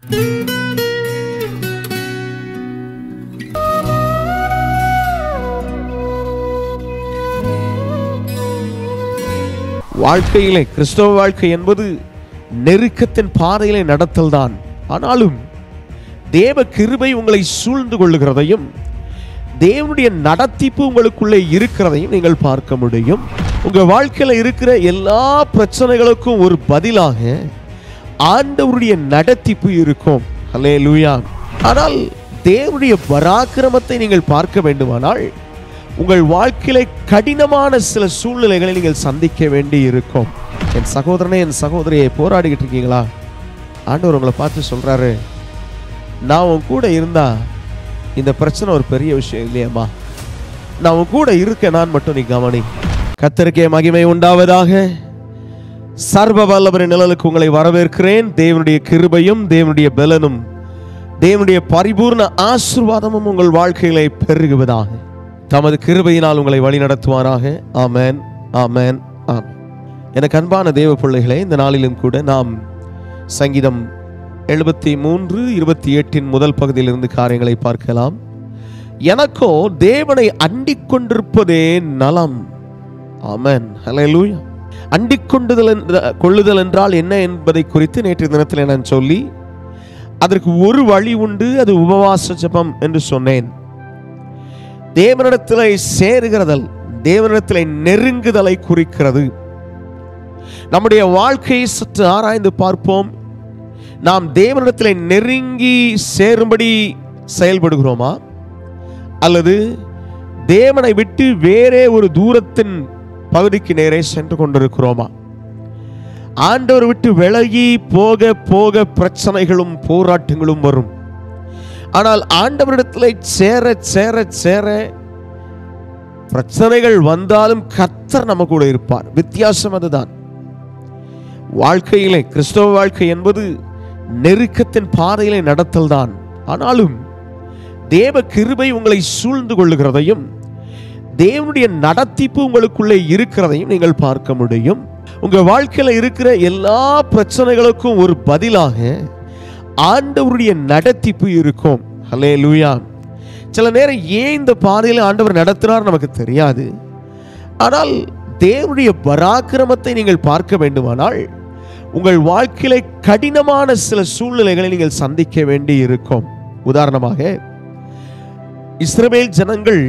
வாழ்க்கையிலே கிறிஸ்தவ வாழ்க்கை என்பது நெருக்கத்தின் பாதையிலே நடத்தல் தான் ஆனாலும் தேவ கிருபை உங்களை சூழ்ந்து கொள்ளுகிறதையும் தேவனுடைய நடத்திப்பு உங்களுக்குள்ளே இருக்கிறதையும் நீங்கள் பார்க்க முடியும் உங்க வாழ்க்கையில இருக்கிற எல்லா பிரச்சனைகளுக்கும் ஒரு பதிலாக ஆண்டவருடைய நடத்திப்பு இருக்கும் ஹலே லூயா ஆனால் தேவனுடைய பராக்கிரமத்தை நீங்கள் பார்க்க வேண்டுமானால் உங்கள் வாழ்க்கையில கடினமான சில சூழ்நிலைகளை நீங்கள் சந்திக்க வேண்டி இருக்கும் என் சகோதரனே என் சகோதரியை போராடிக்கிட்டு இருக்கீங்களா ஆண்டவர் உங்களை பார்த்து சொல்றாரு நான் உன் கூட இருந்தா இந்த பிரச்சனை ஒரு பெரிய விஷயம் இல்லையாம்மா நான் உன் கூட இருக்கேன் நான் மட்டும் நீ கவனி கத்தருக்கே மகிமை உண்டாவதாக சர்வ வல்லவரின் நிழலுக்கு உங்களை வரவேற்கிறேன் தேவனுடைய கிருபையும் தேவனுடைய பலனும் தேவனுடைய பரிபூர்ண ஆசீர்வாதமும் உங்கள் வாழ்க்கையிலே பெருகுவதாக தமது கிருபையினால் உங்களை வழி நடத்துவாராக ஆமென் ஆமென் ஆமென் எனக்கு அன்பான தேவ பிள்ளைகளே இந்த நாளிலும் கூட நாம் சங்கீதம் எழுபத்தி மூன்று இருபத்தி எட்டின் முதல் பகுதியிலிருந்து காரியங்களை பார்க்கலாம் எனக்கோ தேவனை அண்டிக் கொண்டிருப்பதே நலம் ஆமென் ஹalleluya அண்டிக் கொண்டுதல் என்ற- கொள்ளுதல் என்றால் என்ன என்பதை குறித்து நேற்று தினத்தில் நான் சொல்லி அதற்கு ஒரு வழி உண்டு அது உபவாச ஜெபம் என்று சொன்னேன் தேவனிடத்திலே சேருகிறதல் தேவனிடத்திலே நெருங்குதலை குறிக்கிறது நம்முடைய வாழ்க்கையை சற்று ஆராய்ந்து பார்ப்போம் நாம் தேவனிடத்திலே நெருங்கி சேரும்படி செயல்படுகிறோமா அல்லது தேவனை விட்டு வேறே ஒரு தூரத்தின் பகுதிக்கு நேரே சென்று கொண்டிருக்கிறோமா ஆண்டவர் விட்டு விலகி போக போக பிரச்சனைகளும் போராட்டங்களும் வரும் ஆனால் ஆண்டவரிடத்தில் சேர சேர சேர பிரச்சனைகள் வந்தாலும் கர்த்தர் நம்ம கூட இருப்பார் வித்தியாசம் அதுதான் வாழ்க்கையிலே கிறிஸ்தவ வாழ்க்கை என்பது நெருக்கத்தின் பாதையிலே நடத்தல் தான் ஆனாலும் தேவ கிருபை உங்களை சூழ்ந்து கொள்ளுகிறதையும் தேவனுடைய நடத்திப்பு உங்களுக்குள்ளே இருக்கிறதையும் நீங்கள் பார்க்க முடியும் உங்க வாழ்க்கையில இருக்கிற எல்லா பிரச்சனைகளுக்கும் ஒரு பதிலாக ஆண்டவருடைய நடத்திப்பு இருக்கும் ஹலே லூயா சில நேரம் ஏன் இந்த பாதையில் ஆண்டவர் நடத்தினார் நமக்கு தெரியாது ஆனால் தேவனுடைய பராக்கிரமத்தை நீங்கள் பார்க்க வேண்டுமானால் உங்கள் வாழ்க்கையில கடினமான சில சூழ்நிலைகளை நீங்கள் சந்திக்க வேண்டி இருக்கும் உதாரணமாக இஸ்ரவேல் ஜனங்கள்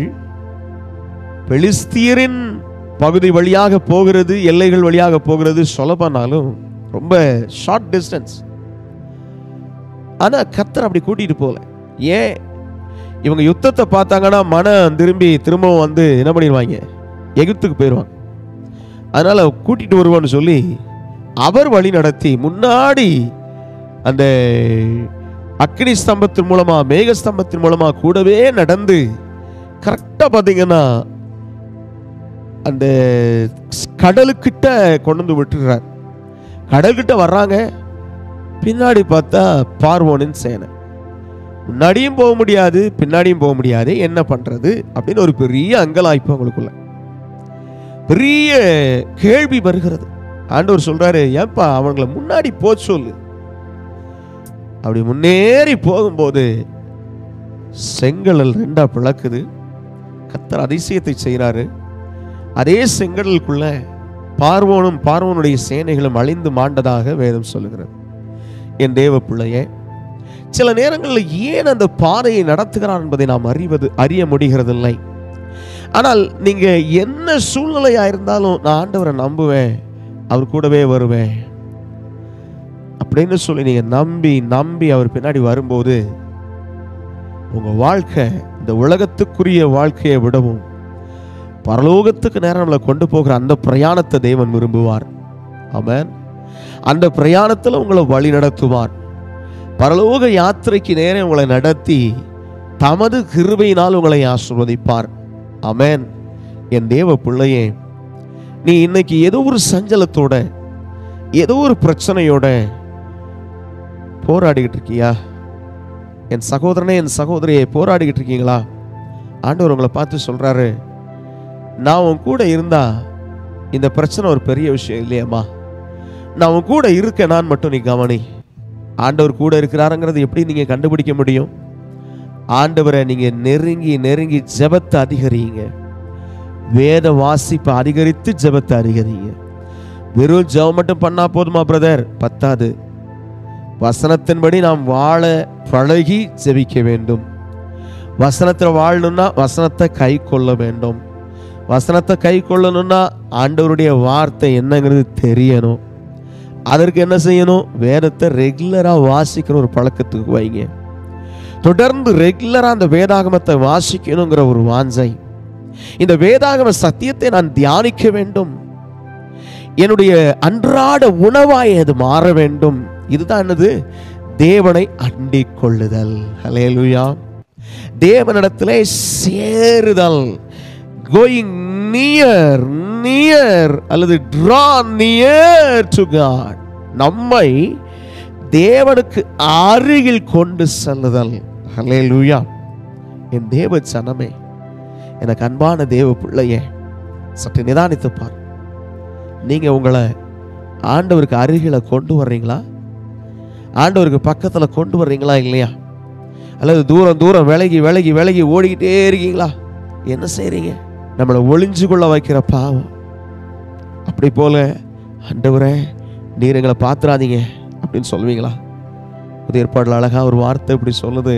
பெலிஸ்தியரின் பகுதி வழியாக போகிறது எல்லைகள் வழியாக போகிறது சொல்லப்போனாலும் ரொம்ப ஷார்ட் டிஸ்டன்ஸ் ஆனா கத்தர் அப்படி கூட்டிட்டு போகல ஏன் இவங்க யுத்தத்தை பார்த்தாங்கன்னா மனம் திரும்பி திரும்பவும் வந்து என்ன பண்ணிடுவாங்க எகிப்துக்கு போயிடுவாங்க அதனால கூட்டிட்டு வருவோன்னு சொல்லி அவர் வழி நடத்தி முன்னாடி அந்த அக்னி ஸ்தம்பத்தின் மூலமா மேக ஸ்தம்பத்தின் மூலமா கூடவே நடந்து கரெக்டா பாத்தீங்கன்னா அந்த கடலுக்கிட்ட கொண்டு வந்து விட்டுறார் கடல்கிட்ட வர்றாங்க பின்னாடி பார்த்தா பார்வோனின் சேனை முன்னாடியும் போக முடியாது பின்னாடியும் போக முடியாது என்ன பண்றது அப்படின்னு ஒரு பெரிய அங்கலாய்ப்பு அவங்களுக்குள்ள பெரிய கேள்வி வருகிறது ஆண்டவர் சொல்றாரு ஏன்பா அவங்கள முன்னாடி போ சொல்லு அப்படி முன்னேறி போகும்போது செங்கடல் ரெண்டா பிளக்குது கத்தர் அதிசயத்தை செய்கிறாரு அதே செங்கடலுக்குள்ள பார்வோனும் பார்வோனுடைய சேனைகளும் அழிந்து மாண்டதாக வேதம் சொல்லுகிறது என் தேவ பிள்ளையே சில நேரங்களில் ஏன் அந்த பாதையை நடத்துகிறார் என்பதை நாம் அறிவது அறிய முடிகிறதில்லை ஆனால் நீங்க என்ன சூழ்நிலையா இருந்தாலும் நான் ஆண்டவரை நம்புவேன் அவர் கூடவே வருவேன் அப்படின்னு சொல்லி நீங்க நம்பி நம்பி அவர் பின்னாடி வரும்போது உங்க வாழ்க்கை இந்த உலகத்துக்குரிய வாழ்க்கையை விடவும் பரலோகத்துக்கு நேரம் நம்மளை கொண்டு போகிற அந்த பிரயாணத்தை தேவன் விரும்புவார் ஆமென் அந்த பிரயாணத்தில் உங்களை வழி நடத்துவார் பரலோக யாத்திரைக்கு நேரே உங்களை நடத்தி தமது கிருபையினால் உங்களை ஆசிர்வதிப்பார் ஆமென் என் தேவ பிள்ளையே நீ இன்னைக்கு ஏதோ ஒரு சஞ்சலத்தோட ஏதோ ஒரு பிரச்சனையோட போராடிக்கிட்டு இருக்கியா என் சகோதரனே என் சகோதரியை போராடிக்கிட்டு இருக்கீங்களா ஆண்டவர் உங்களை பார்த்து சொல்றாரு நான் உன் கூட இருந்தா இந்த பிரச்சனை ஒரு பெரிய விஷயம் இல்லையாம்மா நான் உன் கூட இருக்கேன் நான் மட்டும் நீ கவனி ஆண்டவர் கூட இருக்கிறாருங்கிறது எப்படி நீங்க கண்டுபிடிக்க முடியும் ஆண்டவரை நீங்க நெருங்கி நெருங்கி ஜெபத்தை அதிகரிங்க வேத வாசிப்பை அதிகரித்து ஜெபத்தை அதிகரிங்க வெறும் ஜெபம் மட்டும் பண்ணா போதுமா பிரதர் பத்தாது வசனத்தின்படி நாம் வாழ பழகி ஜெபிக்க வேண்டும் வசனத்தில் வாழணும்னா வசனத்தை கை கொள்ள வேண்டும் வசனத்தை கை கொள்ளணும்னா ஆண்டவருடைய வார்த்தை என்னங்கிறது தெரியணும் அதற்கு என்ன செய்யணும் வேதத்தை ரெகுலராக வாசிக்கிற ஒரு பழக்கத்துக்கு வைங்க தொடர்ந்து ரெகுலராக அந்த வேதாகமத்தை வாசிக்கணுங்கிற ஒரு வாஞ்சை இந்த வேதாகம சத்தியத்தை நான் தியானிக்க வேண்டும் என்னுடைய அன்றாட உணவாய் அது மாற வேண்டும் இதுதான் என்னது தேவனை அண்டிக் கொள்ளுதல் ஹலேலுயா தேவனிடத்திலே சேருதல் கோயிங் நியர் நியர் அல்லது ட்ரா நியர் டு காட் நம்மை தேவனுக்கு அருகில் கொண்டு செல்லுதல் ஹலேலுயா என் தேவ சனமே எனக்கு அன்பான தேவ பிள்ளையே சற்று நிதானித்து பார் நீங்க உங்களை ஆண்டவருக்கு அருகில கொண்டு வர்றீங்களா ஆண்டவருக்கு பக்கத்துல கொண்டு வர்றீங்களா இல்லையா அல்லது தூரம் தூரம் விலகி விலகி விலகி ஓடிக்கிட்டே இருக்கீங்களா என்ன செய்றீங்க நம்மளை ஒளிஞ்சு கொள்ள வைக்கிற பாவம் அப்படி போல ஆண்டவரே நீர் எங்களை பார்த்துறாதீங்க அப்படின்னு சொல்லுவீங்களா புதிய ஏற்பாடுல அழகா ஒரு வார்த்தை இப்படி சொல்லுது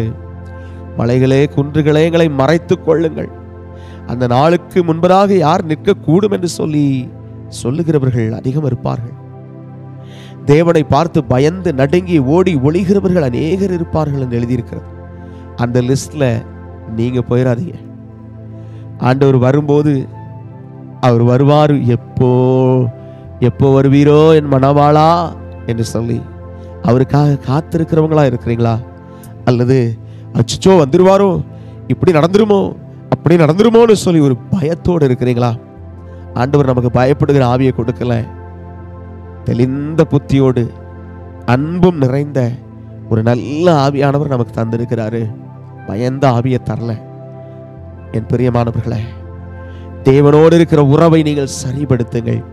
மலைகளே குன்றுகளே எங்களை மறைத்துக் கொள்ளுங்கள் அந்த நாளுக்கு முன்பதாக யார் நிற்கக்கூடும் என்று சொல்லி சொல்லுகிறவர்கள் அதிகம் இருப்பார்கள் தேவனை பார்த்து பயந்து நடுங்கி ஓடி ஒளிகிறவர்கள் அநேகர் இருப்பார்கள் என்று எழுதியிருக்கிறது அந்த லிஸ்ட்ல நீங்க போயிடாதீங்க ஆண்டவர் வரும்போது அவர் வருவார் எப்போ எப்போ வருவீரோ என் மனவாளா என்று சொல்லி அவருக்காக காத்திருக்கிறவங்களா இருக்கிறீங்களா அல்லது அச்சோ வந்துருவாரோ இப்படி நடந்துருமோ அப்படி நடந்துருமோன்னு சொல்லி ஒரு பயத்தோடு இருக்கிறீங்களா ஆண்டவர் நமக்கு பயப்படுகிற ஆவியை கொடுக்கல தெளிந்த புத்தியோடு அன்பும் நிறைந்த ஒரு நல்ல ஆவியானவர் நமக்கு தந்திருக்கிறாரு பயந்த ஆவியை தரல என் பிரியமானவர்களே தேவனோடு இருக்கிற உறவை நீங்கள் சரிபடுத்துங்கள்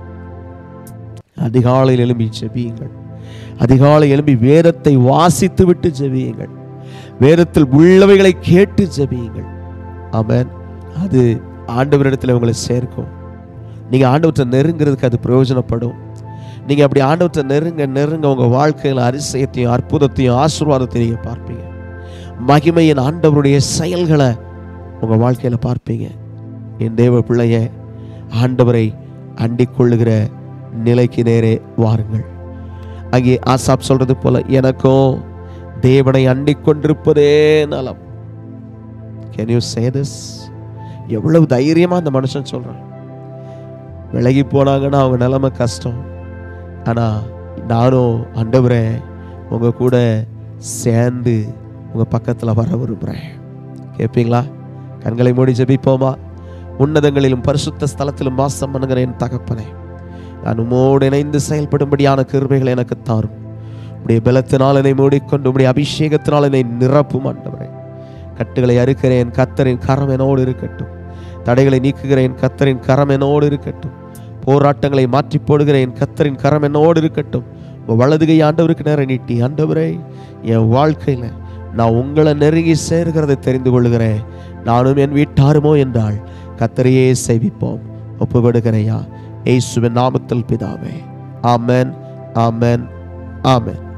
அதிகாலையில் எழும்பி ஜெபியுங்கள் அதிகாலை எழும்பி வேதத்தை வாசித்து விட்டு ஜெபியுங்கள் வேதத்தில் உள்ளவைகளை கேட்டு ஜெபியுங்கள் ஆமென் அது ஆண்டவரிடத்தில் உங்களை சேர்க்கும் நீங்க ஆண்டவற்றை நெருங்கிறதுக்கு அது பிரயோஜனப்படும் நீங்க அப்படி ஆண்டவற்றை நெருங்க நெருங்க உங்க வாழ்க்கையில் அதிசயத்தையும் அற்புதத்தையும் ஆசீர்வாதத்தையும் நீங்க பார்ப்பீங்க மகிமையின் ஆண்டவருடைய செயல்களை உங்க வாழ்க்கையில பார்ப்பீங்க என் தேவ பிள்ளைய ஆண்டவரை அண்டிக் கொள்ளுகிற நிலைக்கு நேரே வாருங்கள் அங்கே ஆசாப் சொல்றது போல எனக்கும் தேவனை அண்டிக் கொண்டிருப்பதே நலம் கேன் யூ சே திஸ் எவ்வளவு தைரியமா அந்த மனுஷன் சொல்றான் விலகி போனாங்கன்னா அவங்க நிலைமை கஷ்டம் ஆனா நானும் ஆண்டவரே உங்க கூட சேர்ந்து உங்க பக்கத்துல வர விரும்புறேன் கேட்பீங்களா கண்களை மூடி ஜெபிப்போமா உன்னதங்களிலும் பரிசுத்த ஸ்தலத்திலும் வாசம் பண்ணுகிற என் தகப்பனே நான் உம்மோடு இணைந்து செயல்படும்படியான கிருபைகளை எனக்கு தாரும் உடைய பலத்தினால் என்னை மூடிக்கொண்டு உடைய அபிஷேகத்தினால் என்னை நிரப்பும் ஆண்டவரே கட்டுகளை அறுக்கிறேன் கத்தரின் கரம் என்னோடு இருக்கட்டும் தடைகளை நீக்குகிறேன் கத்தரின் கரம் என்னோடு இருக்கட்டும் போராட்டங்களை மாற்றி போடுகிறேன் கத்தரின் கரம் என்னோடு இருக்கட்டும் உங்க வலதுகை ஆண்டவருக்கு நேரம் நீட்டி ஆண்டவரே என் வாழ்க்கையில நான் உங்களை நெருங்கி சேர்கிறதை தெரிந்து கொள்ளுகிறேன் நானும் என் வீட்டாருமோ என்றால் கத்தரையே சேவிப்போம் ஒப்புவிடுகிறையா ஏசுவின் நாமத்தில் பிதாவே ஆமென் ஆமென் ஆமென்